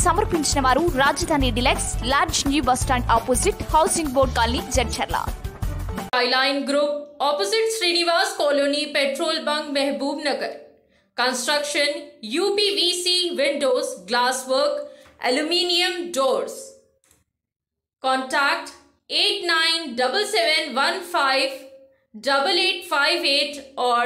సమర్పించిన వారు రాజధాని deluxe large new bus stand opposite housing board colony Jadcherla Skyline Group, opposite Srinivas Colony, Petrol Bunk, Mehboob Nagar. Construction, UPVC windows, glasswork, aluminium doors. Contact 8977158858 or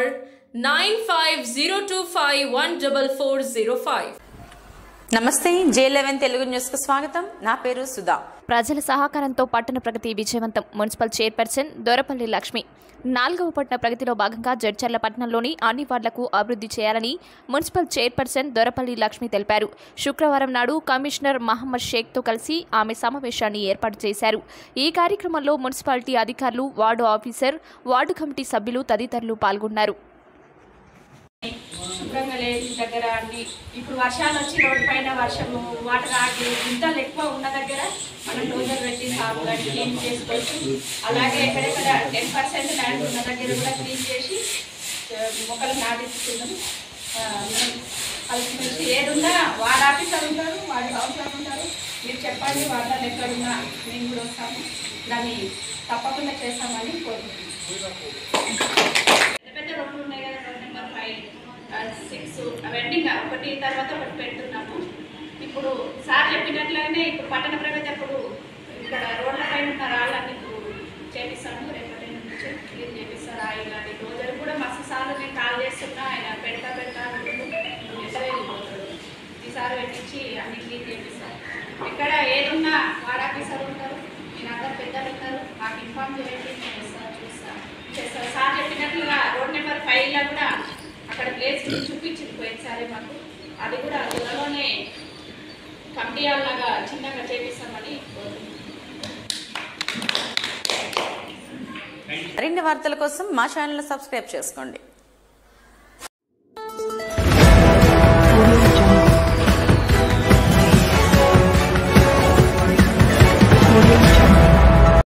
9502514405. నమస్తే జే eleven Telugu న్యూస్కు స్వాగతం నా పేరు సుధా ప్రజల సహకారంతో పట్టణ ప్రగతి విజయవంతం మున్సిపల్ చైర్పర్సన్ దొరపల్లి లక్ష్మి నాలుగవ పట్టణ ప్రగతిలో భాగంగా జడ్చర్ల పట్టణంలోని అన్ని వార్డులకు అభివృద్ధి చేయాలని మున్సిపల్ చైర్పర్సన్ దొరపల్లి లక్ష్మి తెలిపారు శుక్రవారం నాడు కమిషనర్ మహమ్మద్ షేక్తో కలిసి ఆమె సమావేశాన్ని ఏర్పాటు చేశారు ఈ కార్యక్రమంలో మున్సిపాలిటీ అధికారులు వార్డు ఆఫీసర్ వార్డు కమిటీ సభ్యులు తదితరులు పాల్గొన్నారు శుభ్రంగా లేని దగ్గర అన్ని ఇప్పుడు వర్షాలు వచ్చి రోడ్డు పైన వర్షము వాటర్ ఆగి గుంతలు ఎక్కువ ఉన్న దగ్గర మనం డోజర్ పెట్టి సాగు కానీ క్లీన్ చేసుకోవచ్చు అలాగే ఎక్కడెక్కడ టెన్ పర్సెంట్ ల్యాండ్ ఉన్న దగ్గర కూడా క్లీన్ చేసి ఆ, మొక్కలు నాటిస్తున్నాం ఆ, మనం కలిసి ఏదున్నా వార్డ్ ఆఫీసర్ ఉంటారు వార్డు కౌన్సిలర్ ఉంటారు మీరు చెప్పండి వార్డాలు ఎక్కడున్నా మేము కూడా వస్తాము దాన్ని తప్పకుండా చేస్తామని కోరుకుంటున్నాం పెద్ద పెద్ద రోడ్లు ఉన్నాయి కదా రోడ్ నెంబర్ ఫైవ్ సిక్స్ అవన్నీ ఇంకా ఒకటి తర్వాత ఒకటి పెడుతున్నాము ఇప్పుడు సార్ చెప్పినట్లనే ఇప్పుడు పట్టణ ప్రగతి అప్పుడు ఇక్కడ రోడ్ల పైన ఉన్న రాళ్ళని ఇప్పుడు చేపిస్తాము రేపటి నుంచి క్లీన్ చేపిస్తారు ఆయన కానీ రోజులు కూడా మస్తు సార్లు నేను కాల్ చేస్తున్నా ఆయన పెడతా పెడతా అంటుండు ఎట్లా వెళ్ళిపోతాడు ఈసారి పెట్టించి అన్ని క్లీన్ చేపిస్తారు ఇక్కడ ఏదున్నా వార్డ్ ఆఫీసర్ ఉంటారు నేను అందరు పెద్దలు ఉంటారు మాకు ఇన్ఫార్మ్ చేయండి నేను వస్తాను చూస్తాను చేస్తారు సార్ చెప్పినట్లుగా రోడ్ నెంబర్ ఫైవ్లో కూడా అక్కడ ప్లేస్ చూపించింది పోయినసారి మాకు అది కూడా త్వరలోనే కమిటీ లాగా చిన్నగా చేపిస్తామని కోరుకుంటున్నాను మరిన్ని వార్తల కోసం మా ఛానల్ సబ్స్క్రైబ్ చేసుకోండి